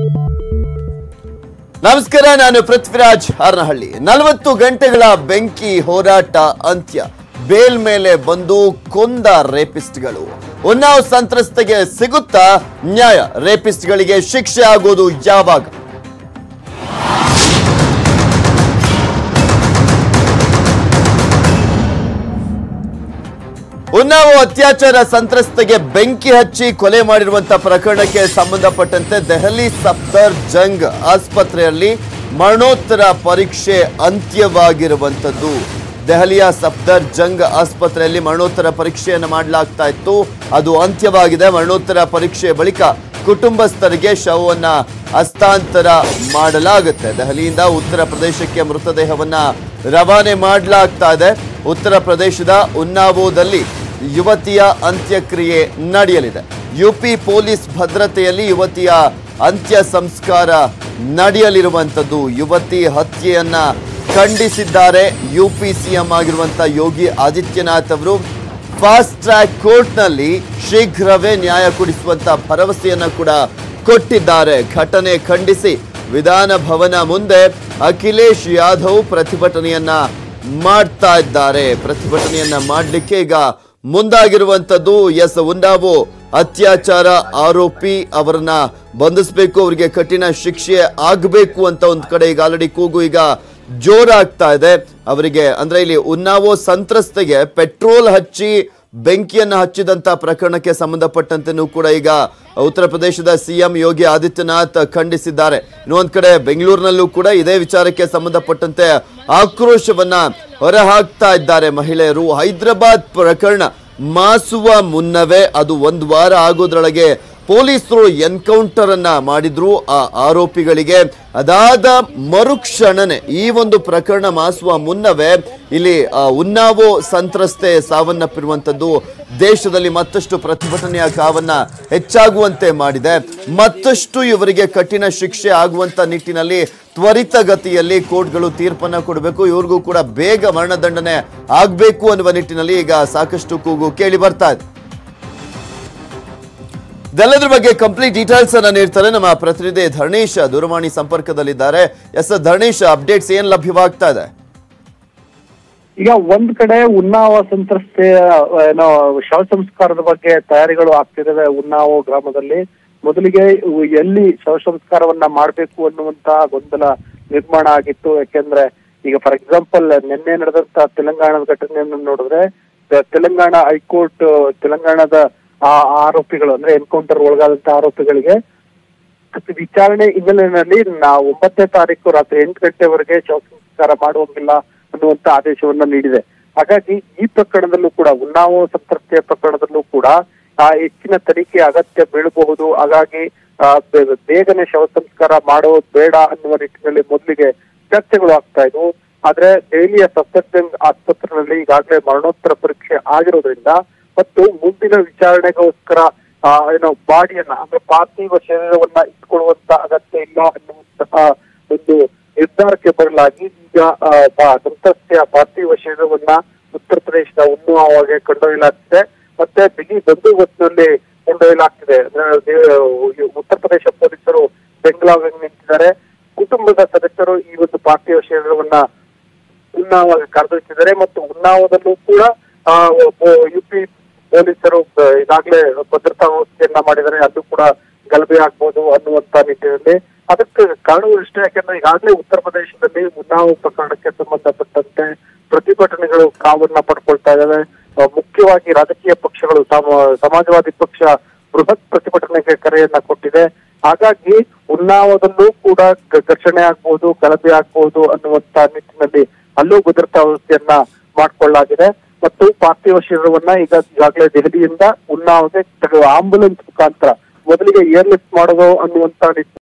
ನಮಸ್ಕಾರ ನಾನು ಪೃಥ್ವಿರಾಜ್ ಹಾರನಹಳ್ಳಿ ನಲವತ್ತು ಗಂಟೆಗಳ ಬೆಂಕಿ ಹೋರಾಟ ಅಂತ್ಯ ಬೇಲ್ ಮೇಲೆ ಬಂದು ಕೊಂದ ರೇಪಿಸ್ಟ್ಗಳು ಉನ್ನಾವ್ ಸಂತ್ರಸ್ತೆಗೆ ಸಿಗುತ್ತಾ ನ್ಯಾಯ ರೇಪಿಸ್ಟ್ಗಳಿಗೆ ಶಿಕ್ಷೆ ಆಗೋದು ಯಾವಾಗ ಉನ್ನಾವ್ ಅತ್ಯಾಚಾರ ಸಂತ್ರಸ್ತೆಗೆ ಬೆಂಕಿ ಹಚ್ಚಿ ಕೊಲೆ ಮಾಡಿರುವಂತಹ ಪ್ರಕರಣಕ್ಕೆ ಸಂಬಂಧಪಟ್ಟಂತೆ ದೆಹಲಿ ಸಫ್ದರ್ ಜಂಗ್ ಆಸ್ಪತ್ರೆಯಲ್ಲಿ ಮರಣೋತ್ತರ ಪರೀಕ್ಷೆ ಅಂತ್ಯವಾಗಿರುವಂತದ್ದು ದೆಹಲಿಯ ಸಫ್ದರ್ ಜಂಗ್ ಆಸ್ಪತ್ರೆಯಲ್ಲಿ ಮರಣೋತ್ತರ ಪರೀಕ್ಷೆಯನ್ನು ಮಾಡಲಾಗ್ತಾ ಇತ್ತು ಅದು ಅಂತ್ಯವಾಗಿದೆ ಮರಣೋತ್ತರ ಪರೀಕ್ಷೆ ಬಳಿಕ ಕುಟುಂಬಸ್ಥರಿಗೆ ಶವವನ್ನ ಹಸ್ತಾಂತರ ಮಾಡಲಾಗುತ್ತೆ ದೆಹಲಿಯಿಂದ ಉತ್ತರ ಪ್ರದೇಶಕ್ಕೆ ಮೃತದೇಹವನ್ನ ರವಾನೆ ಮಾಡಲಾಗ್ತಾ ಇದೆ ಉತ್ತರ ಪ್ರದೇಶದ ಉನ್ನಾವೋದಲ್ಲಿ ಯುವತಿಯ ಅಂತ್ಯಕ್ರಿಯೆ ನಡೆಯಲಿದೆ ಯುಪಿ ಪೊಲೀಸ್ ಭದ್ರತೆಯಲ್ಲಿ ಯುವತಿಯ ಅಂತ್ಯ ಸಂಸ್ಕಾರ ನಡೆಯಲಿರುವಂಥದ್ದು ಯುವತಿ ಹತ್ಯೆಯನ್ನ ಖಂಡಿಸಿದ್ದಾರೆ ಯುಪಿ ಸಿಎಂ ಆಗಿರುವಂತ ಯೋಗಿ ಆದಿತ್ಯನಾಥ್ ಅವರು ಫಾಸ್ಟ್ ಟ್ರ್ಯಾಕ್ ಕೋರ್ಟ್ನಲ್ಲಿ ಶೀಘ್ರವೇ ನ್ಯಾಯ ಕೊಡಿಸುವಂತ ಭರವಸೆಯನ್ನ ಕೂಡ ಕೊಟ್ಟಿದ್ದಾರೆ ಘಟನೆ ಖಂಡಿಸಿ ವಿಧಾನ ಭವನ ಮುಂದೆ ಅಖಿಲೇಶ್ ಯಾದವ್ ಪ್ರತಿಭಟನೆಯನ್ನ ಮಾಡ್ತಾ ಇದ್ದಾರೆ ಪ್ರತಿಭಟನೆಯನ್ನ ಮಾಡಲಿಕ್ಕೆ ಈಗ ಮುಂದಾಗಿರುವಂತದ್ದು ಎಸ್ ಉನ್ನಾವು ಅತ್ಯಾಚಾರ ಆರೋಪಿ ಅವರನ್ನ ಬಂಧಿಸಬೇಕು ಅವರಿಗೆ ಕಠಿಣ ಶಿಕ್ಷೆ ಆಗಬೇಕು ಅಂತ ಒಂದ್ ಕಡೆ ಈಗ ಆಲ್ರೆಡಿ ಕೂಗು ಈಗ ಜೋರಾಗ್ತಾ ಇದೆ ಅವರಿಗೆ ಅಂದ್ರೆ ಇಲ್ಲಿ ಉನ್ನಾವೋ ಸಂತ್ರಸ್ತೆಗೆ ಪೆಟ್ರೋಲ್ ಹಚ್ಚಿ ಬೆಂಕಿಯನ್ನು ಹಚ್ಚಿದಂತ ಪ್ರಕರಣಕ್ಕೆ ಸಂಬಂಧಪಟ್ಟಂತೆನೂ ಕೂಡ ಈಗ ಉತ್ತರ ಪ್ರದೇಶದ ಸಿಎಂ ಯೋಗಿ ಆದಿತ್ಯನಾಥ್ ಖಂಡಿಸಿದ್ದಾರೆ ಇನ್ನೊಂದ್ ಕಡೆ ಬೆಂಗಳೂರಿನಲ್ಲೂ ಕೂಡ ಇದೇ ವಿಚಾರಕ್ಕೆ ಸಂಬಂಧಪಟ್ಟಂತೆ ಆಕ್ರೋಶವನ್ನ ಹೊರಹಾಕ್ತಾ ಇದ್ದಾರೆ ಮಹಿಳೆಯರು ಹೈದರಾಬಾದ್ ಪ್ರಕರಣ ಮಾಸುವ ಮುನ್ನವೇ ಅದು ಒಂದು ವಾರ ಆಗೋದ್ರೊಳಗೆ ಪೊಲೀಸರು ಎನ್ಕೌಂಟರ್ ಅನ್ನ ಮಾಡಿದ್ರು ಆ ಆರೋಪಿಗಳಿಗೆ ಅದಾದ ಮರುಕ್ಷಣನೆ ಈ ಒಂದು ಪ್ರಕರಣ ಮಾಸುವ ಮುನ್ನವೇ ಇಲ್ಲಿ ಆ, ಉನ್ನಾವೋ ಸಂತ್ರಸ್ತೆ ಸಾವನ್ನಪ್ಪಿರುವಂತದ್ದು ದೇಶದಲ್ಲಿ ಮತ್ತಷ್ಟು ಪ್ರತಿಭಟನೆಯ ಕಾವನ್ನ ಹೆಚ್ಚಾಗುವಂತೆ ಮಾಡಿದೆ ಮತ್ತಷ್ಟು ಇವರಿಗೆ ಕಠಿಣ ಶಿಕ್ಷೆ ಆಗುವಂತ ನಿಟ್ಟಿನಲ್ಲಿ ತ್ವರಿತಗತಿಯಲ್ಲಿ ಕೋರ್ಟ್ಗಳು ತೀರ್ಪನ್ನ ಕೊಡಬೇಕು ಇವ್ರಿಗೂ ಕೂಡ ಬೇಗ ಮರಣದಂಡನೆ ಆಗ್ಬೇಕು ಅನ್ನುವ ನಿಟ್ಟಿನಲ್ಲಿ ಈಗ ಸಾಕಷ್ಟು ಕೂಗು ಕೇಳಿ ಬರ್ತಾ ಇದೆ ಇದೆಲ್ಲದ್ರ ಬಗ್ಗೆ ಕಂಪ್ಲೀಟ್ ಡೀಟೇಲ್ಸ್ ಅನ್ನ ನೀಡ್ತಾರೆ ನಮ್ಮ ಪ್ರತಿನಿಧಿ ಧರ್ಣೀಶ್ ದೂರವಾಣಿ ಸಂಪರ್ಕದಲ್ಲಿದ್ದಾರೆ ಎಸ್ ಧರ್ಣೀಶ್ ಅಪ್ಡೇಟ್ಸ್ ಏನ್ ಲಭ್ಯವಾಗ್ತಾ ಇದೆ ಈಗ ಒಂದ್ ಕಡೆ ಉನ್ನಾವ ಸಂತ್ರಸ್ತೆಯ ಏನೋ ಶವ ಸಂಸ್ಕಾರದ ಬಗ್ಗೆ ತಯಾರಿಗಳು ಆಗ್ತಿದ್ದಾವೆ ಉನ್ನಾವ ಗ್ರಾಮದಲ್ಲಿ ಮೊದಲಿಗೆ ಇವು ಎಲ್ಲಿ ಶವ ಸಂಸ್ಕಾರವನ್ನ ಮಾಡ್ಬೇಕು ಅನ್ನುವಂತ ಗೊಂದಲ ನಿರ್ಮಾಣ ಆಗಿತ್ತು ಯಾಕೆಂದ್ರೆ ಈಗ ಫಾರ್ ಎಕ್ಸಾಂಪಲ್ ನಿನ್ನೆ ನಡೆದಂತ ತೆಲಂಗಾಣದ ಘಟನೆಯನ್ನು ನೋಡಿದ್ರೆ ತ- ತೆಲಂಗಾಣ ಹೈಕೋರ್ಟ್ ತೆಲಂಗಾಣದ ಆ ಆರೋಪಿಗಳು ಅಂದ್ರೆ ಎನ್ಕೌಂಟರ್ ಒಳಗಾದಂತ ಆರೋಪಿಗಳಿಗೆ ಮತ್ತು ವಿಚಾರಣೆ ಹಿನ್ನೆಲೆಯಲ್ಲಿ ನಾವು ಒಂಬತ್ತನೇ ತಾರೀಕು ರಾತ್ರಿ ಎಂಟು ಗಂಟೆವರೆಗೆ ಶವ ಸಂಸ್ಕಾರ ಮಾಡುವಂಗಿಲ್ಲ ಅನ್ನುವಂತ ಆದೇಶವನ್ನ ನೀಡಿದೆ ಹಾಗಾಗಿ ಈ ಪ್ರಕರಣದಲ್ಲೂ ಕೂಡ ಉನ್ನಾವ ಸಂತ್ರಸ್ತೆಯ ಪ್ರಕರಣದಲ್ಲೂ ಕೂಡ ಆ ಹೆಚ್ಚಿನ ತನಿಖೆ ಅಗತ್ಯ ಬೀಳಬಹುದು ಹಾಗಾಗಿ ಆ, ಬೇ- ಬೇಗನೆ ಶವ ಸಂಸ್ಕಾರ ಮಾಡೋದು ಬೇಡ ಅನ್ನುವ ನಿಟ್ಟಿನಲ್ಲಿ ಮೊದಲಿಗೆ ಚರ್ಚೆಗಳು ಆಗ್ತಾ ಇದ್ವು ಆದ್ರೆ ದೆಹಲಿಯ ಸಫ್ದರ್ಜಂಗ್ ಆಸ್ಪತ್ರೆಯಲ್ಲಿ ಈಗಾಗಲೇ ಮರಣೋತ್ತರ ಪರೀಕ್ಷೆ ಆಗಿರೋದ್ರಿಂದ ಮತ್ತು ಮುಂದಿನ ವಿಚಾರಣೆಗೋಸ್ಕರ ಆ, ಏನೋ ಬಾಡಿಯನ್ನ ಅಂದ್ರೆ ಪಾರ್ಥಿವ ಶರೀರವನ್ನ ಇಟ್ಕೊಳ್ಳುವಂತ ಅಗತ್ಯ ಇಲ್ಲ ಅನ್ನುವಂತಹ ಒಂದು ನಿರ್ಧಾರಕ್ಕೆ ಬರಲಾಗಿ ಈಗ ಆ, ಬಾ- ಸಂತ್ರಸ್ತೆಯ ಪಾರ್ಥಿವ ಶರೀರವನ್ನ ಉತ್ತರ ಪ್ರದೇಶದ ಉನ್ನಾವಗೆ ಕೊಂಡೊಯ್ಯಲಾಗ್ತಿದೆ ಮತ್ತೆ ಬಿಗಿ ಬಂದೋಬಸ್ತ್ನಲ್ಲಿ ಕೊಂಡೊಯ್ಯಲಾಗ್ತಿದೆ ಅಂದ್ರೆ ದೇ- ಉತ್ತರ ಪ್ರದೇಶ ಪೊಲೀಸರು ಬೆಂಗಳೂರಿಗೆ ನಿಂತಿದ್ದಾರೆ ಕುಟುಂಬದ ಸದಸ್ಯರು ಈ ಒಂದು ಪಾರ್ಥಿವ ಶರೀರವನ್ನ ಉನ್ನಾವ ಕರೆದೊಯ್ತಿದ್ದಾರೆ ಮತ್ತು ಉನ್ನಾವದಲ್ಲೂ ಕೂಡ ಆ, ಒಬ್ಬ ಯುಪಿ ಪೊಲೀಸರು ಆ, ಈಗಾಗಲೇ ಭದ್ರತಾ ವ್ಯವಸ್ಥೆಯನ್ನ ಮಾಡಿದ್ದಾರೆ ಅದು ಕೂಡ ಗಲಭೆ ಆಗ್ಬೋದು ಅನ್ನುವಂತ ನಿಟ್ಟಿನಲ್ಲಿ ಅದಕ್ಕೆ ಕಾರಣವೂ ಇಷ್ಟೇ ಯಾಕೆಂದ್ರೆ ಈಗಾಗಲೇ ಉತ್ತರ ಪ್ರದೇಶದಲ್ಲಿ ಉನ್ನಾವ ಪ್ರಕರಣಕ್ಕೆ ಸಂಬಂಧಪಟ್ಟಂತೆ ಪ್ರತಿಭಟನೆಗಳು ಕಾವನ್ನ ಪಡ್ಕೊಳ್ತಾ ಇದ್ದಾವೆ ಆ, ಮುಖ್ಯವಾಗಿ ರಾಜಕೀಯ ಪಕ್ಷಗಳು ಸಮ- ಸಮಾಜವಾದಿ ಪಕ್ಷ ಬೃಹತ್ ಪ್ರತಿಭಟನೆಗೆ ಕರೆಯನ್ನ ಕೊಟ್ಟಿದೆ ಹಾಗಾಗಿ ಉನ್ನಾವದಲ್ಲೂ ಕೂಡ ಗ- ಘರ್ಷಣೆ ಆಗ್ಬೋದು ಗಲಭೆ ಆಗ್ಬೋದು ಅನ್ನುವಂತ ನಿಟ್ಟಿನಲ್ಲಿ ಅಲ್ಲೂ ಭದ್ರತಾ ವ್ಯವಸ್ಥೆಯನ್ನ ಮಾಡ್ಕೊಳ್ಳಲಾಗಿದೆ ಮತ್ತು ಪಾರ್ಥಿವ ಶರೀರವನ್ನ ಈಗ ಈಗಾಗಲೇ ದೆಹಲಿಯಿಂದ ಉನ್ನಾವಗೆ ಆಂಬುಲೆನ್ಸ್ ಮುಖಾಂತರ ಮೊದಲಿಗೆ ಏರ್ ಲಿಫ್ಟ್ ಮಾಡೋದು ಅನ್ನುವಂತ ನಿಟ್ಟಿನಲ್ಲಿ